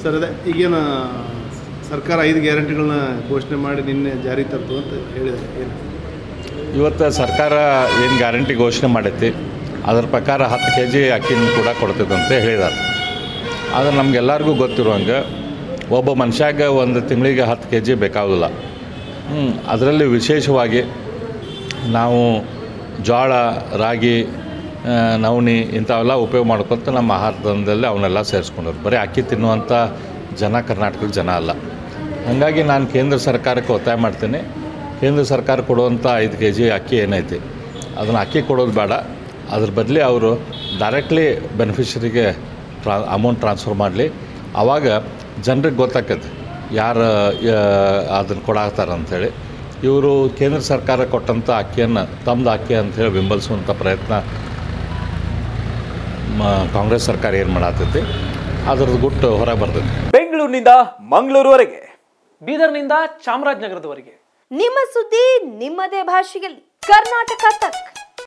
sir ಅದೇ ಈಗೇನು ಸರ್ಕಾರ ಐದು ಗ್ಯಾರಂಟಿಗಳನ್ನ ಘೋಷಣೆ ಮಾಡಿ ನಿನ್ನೆ ಜಾರಿ ತರ್ತು ಅಂತ ಹೇಳಿದ್ದಾರೆ ಏನು ಇವತ್ತು ಸರ್ಕಾರ ಏನು ಗ್ಯಾರಂಟಿ ಘೋಷಣೆ ಮಾಡೈತಿ ಅದ್ರ ಪ್ರಕಾರ ಹತ್ತು ಕೆ ಜಿ ಅಕ್ಕಿನ ಕೂಡ ಕೊಡ್ತದಂತ ಹೇಳಿದ್ದಾರೆ ಆದರೆ ನಮಗೆಲ್ಲರಿಗೂ ಗೊತ್ತಿರುವಂಗೆ ಒಬ್ಬ ಮನುಷ್ಯಾಗ ಒಂದು ತಿಂಗಳಿಗೆ ಹತ್ತು ಕೆ ಜಿ ಬೇಕಾಗೋದಿಲ್ಲ ಹ್ಞೂ ಅದರಲ್ಲಿ ವಿಶೇಷವಾಗಿ ನಾವು ಜೋಳ ರಾಗಿ ಆ, ನವಣಿ ಇಂಥವೆಲ್ಲ ಉಪಯೋಗ ಮಾಡ್ಕೊತ ನಮ್ಮ ಆಹಾರದಲ್ಲಿ ಅವನ್ನೆಲ್ಲ ಸೇರಿಸ್ಕೊಂಡವ್ರು ಬರೀ ಅಕ್ಕಿ ತಿನ್ನುವಂಥ ಜನ ಕರ್ನಾಟಕದ ಜನ ಅಲ್ಲ ಹಾಗಾಗಿ ನಾನು ಕೇಂದ್ರ ಸರ್ಕಾರಕ್ಕೆ ಒತ್ತಾಯ ಮಾಡ್ತೀನಿ ಕೇಂದ್ರ ಸರ್ಕಾರ ಕೊಡುವಂಥ ಐದು ಕೆ ಜಿ ಅಕ್ಕಿ ಏನೈತಿ ಅದನ್ನು ಅಕ್ಕಿ ಕೊಡೋದು ಬೇಡ ಅದ್ರ ಬದಲಿ ಅವರು ಡೈರೆಕ್ಟ್ಲಿ ಬೆನಿಫಿಷರಿಗೆ ಟ್ರಾ ಅಮೌಂಟ್ ಟ್ರಾನ್ಸ್ಫರ್ ಮಾಡಲಿ ಆವಾಗ ಜನರಿಗೆ ಗೊತ್ತಾಕೈತೆ ಯಾರು ಅದನ್ನು ಕೊಡಾಕ್ತಾರ ಅಂಥೇಳಿ ಇವರು ಕೇಂದ್ರ ಸರ್ಕಾರ ಕೊಟ್ಟಂಥ ಅಕ್ಕಿಯನ್ನು ತಮ್ಮದು ಅಕ್ಕಿ ಅಂಥೇಳಿ ಬೆಂಬಲಿಸುವಂಥ ಪ್ರಯತ್ನ ಮ- ಕಾಂಗ್ರೆಸ್ ಸರ್ಕಾರ ಏನು ಮಾಡತ್ತೈತಿ ಅದ್ರದ್ದು ಗುಟ್ಟು ಹೊರಗೆ ಬರ್ತೈತಿ ಬೆಂಗಳೂರಿನಿಂದ ಮಂಗಳೂರುವರೆಗೆ ಬೀದರ್ನಿಂದ ಚಾಮರಾಜನಗರದವರೆಗೆ ನಿಮ್ಮ ಸುದ್ದಿ ನಿಮ್ಮದೇ ಭಾಷೆಯಲ್ಲಿ ಕರ್ನಾಟಕ ತಕ್